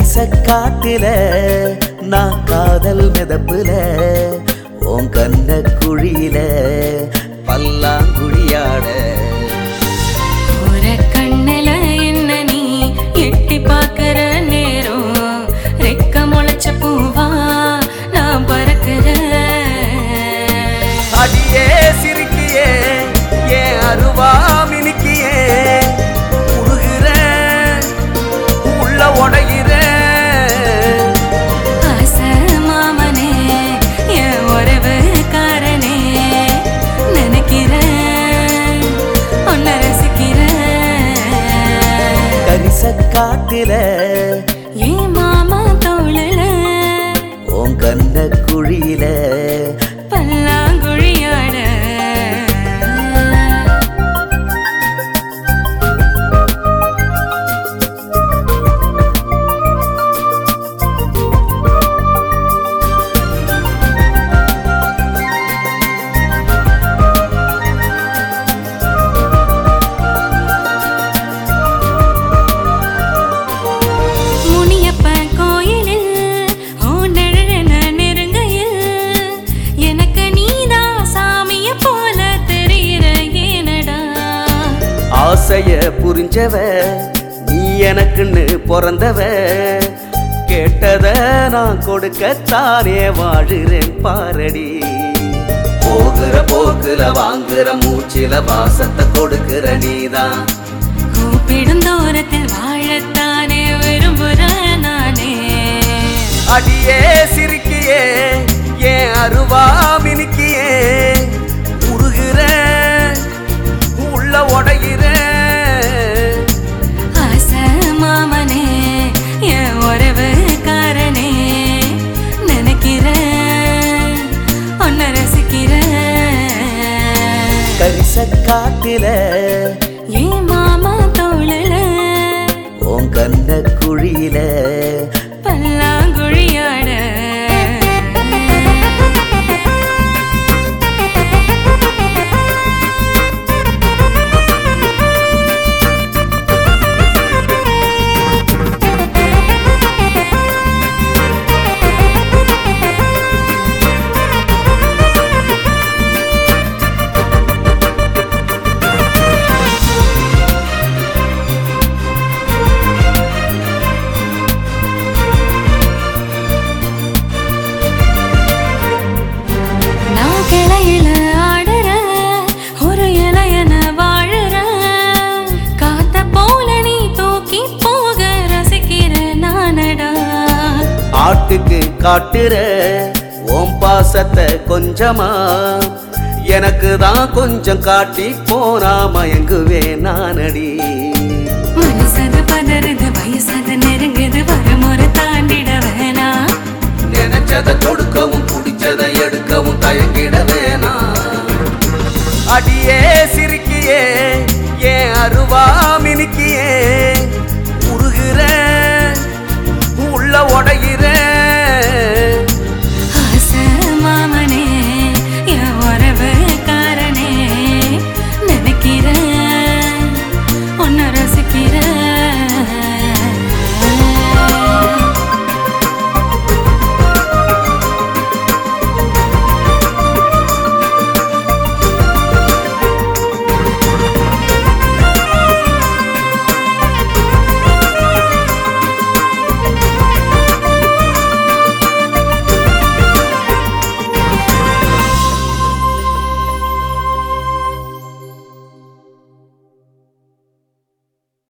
கரிச காட்டில நான் காதல் மிதப்புல உன் கண்ண குழியில பல்லாங்குழியாட ஒரு கண்ணுல என்ன நீ எட்டி பார்க்கிற நேரம் ரெக்க முளைச்ச பூவா நான் பறக்கிறேன் அடியே சிரிக்கியே ஏன் அருவா மினுக்கியே உருகிறேன் உள்ள உடைகிறேன் ஆசை மாமனே என் உறவுக்காரனே நினைக்கிறேன் உன்னை ரசிக்கிறேன் கரிச காட்டில ஏன் மாமா தோழல உன் கண்ண குழியில பல்லாங்குழியாட முனியப்பன் கோயிலில் உன் நிழலென நெருங்கையில் எனக்கு நீதான் சாமிய போல தெரிகிற ஏனடா ஆசைய புரிஞ்சவ நீ எனக்குன்னு பிறந்தவ கேட்டத நான் கொடுக்கத்தானே வாழுறேன் பாரடி போகிற போக்குல வாங்குற மூச்சில வாசத்தை கொடுக்கிற நீதான் கூப்பிடும் தூரத்தில் வாழத்தானே விரும்புற நானே அடியே சிரிக்கியே ஏன் அருவா மினுக்கியே உருகிறேன் உள்ள உடைகிறேன் ஆசை மாமனே என் உறவுக்காரனே நினைக்கிறேன் உன்னை ரசிக்கிறேன் கரிச காட்டில ஏன் மாமா தோழல உன் கண்ண குழியில பல்லாங்குழியாட நான் கிளையில ஆடுற ஒரு இலையன வாழுற காத்த போல நீ தூக்கி போக ரசிக்கிற நானடா ஆட்டுக்கு காட்டுற ஓம் பாசத்தை கொஞ்சமா எனக்கு தான் கொஞ்சம் காட்டி போனா மயங்குவேன் நானடி மனசது பதறுது வயசது நெருங்குது வரமுறை தாண்டிட வேணாம் நினைச்சதை கொடுக்கவும் பிடிச்சதை எடுக்கவும் தயங்கிட வேணாம் அடியே சிரிக்கியே ஏன் அருவா மினுக்கியே